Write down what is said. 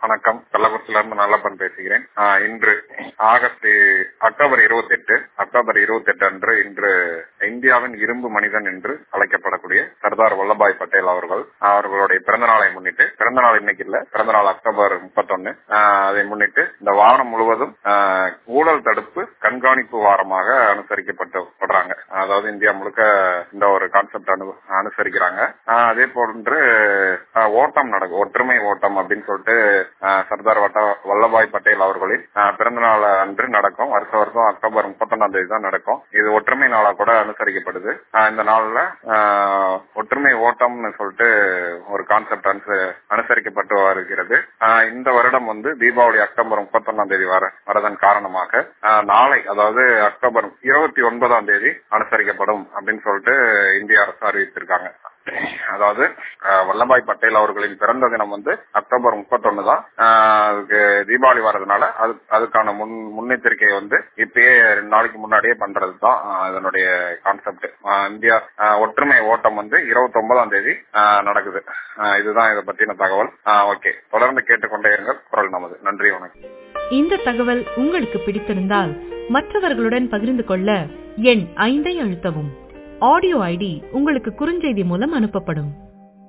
வணக்கம் கள்ளக்குறிச்சியில இருந்து நல்லப்பன் பேசுகிறேன் ஆஹ் இன்று ஆகஸ்ட் அக்டோபர் இருபத்தி எட்டு அக்டோபர் இருபத்தி எட்டு அன்று இன்று இந்தியாவின் இரும்பு மனிதன் என்று அழைக்கப்படக்கூடிய சர்தார் வல்லபாய் பட்டேல் அவர்கள் அவர்களுடைய பிறந்த நாளை முன்னிட்டு பிறந்த நாள் இன்னைக்கு இல்ல பிறந்த நாள் அக்டோபர் முப்பத்தொன்னு அதை முன்னிட்டு இந்த வாரம் முழுவதும் ஆஹ், ஊழல் தடுப்பு கண்காணிப்பு வாரமாக அனுசரிக்கப்பட்டு படுறாங்க அதாவது இந்தியா முழுக்க இந்த ஒரு கான்செப்ட் அனு அனுசரிக்கிறாங்க ஆஹ், அதே போன்று ஆஹ், ஓட்டம் நடக்கும் ஒற்றுமை ஓட்டம் அப்படின்னு சொல்லிட்டு ஆஹ், சர்தார் வட்ட வல்லபாய் பட்டேல் அவர்களின் ஆஹ், பிறந்த நாள் அன்று நடக்கும் வருஷ வருஷம் அக்டோபர் முப்பத்தொன்னாம் தேதி தான் நடக்கும் இது ஒற்றுமை நாளா கூட அனுசரிக்கப்படுது ஆஹ், இந்த நாள்ல ஆஹ், ஒற்றுமை ஓட்டம்னு சொல்லிட்டு ஒரு கான்செப்ட் அனுசரிக்கப்பட்டு வருகிறது ஆஹ், இந்த வருடம் வந்து தீபாவளி அக்டோபர் முப்பத்தொன்னாம் தேதி வர வரதன் காரணமாக ஆஹ், நாளை அதாவது அக்டோபர் இருபத்தி ஒன்பதாம் தேதி அனுசரிக்கப்படும் அப்படின்னு சொல்லிட்டு இந்திய அரசு அறிவித்திருக்காங்க அதாவது ஆஹ், வல்லபாய் பட்டேல் அவர்களின் பிறந்த தினம் வந்து அக்டோபர் முப்பத்தொன்னு தான் ஆஹ், அதுக்கு தீபாவளி வர்றதுனால அது அதுக்கான முன் முன்னெச்சரிக்கை வந்து இப்பயே ரெண்டு நாளைக்கு முன்னாடியே பண்றது தான் ஆஹ், இதனுடைய கான்செப்ட் இந்தியா ஆஹ், ஒற்றுமை ஓட்டம் வந்து இருபத்தி ஒன்பதாம் தேதி ஆஹ், நடக்குது ஆஹ், இதுதான் இதை பத்தின தகவல் ஓகே தொடர்ந்து கேட்டுக்கொண்டே இருங்கள் குரல் நமது நன்றி வணக்கம் இந்த தகவல் உங்களுக்கு பிடித்திருந்தால் மற்றவர்களுடன் பகிர்ந்து கொள்ள எண் ஐந்தை அழுத்தவும் ஆடியோ ஐடி உங்களுக்கு குறுஞ்செய்தி மூலம் அனுப்பப்படும்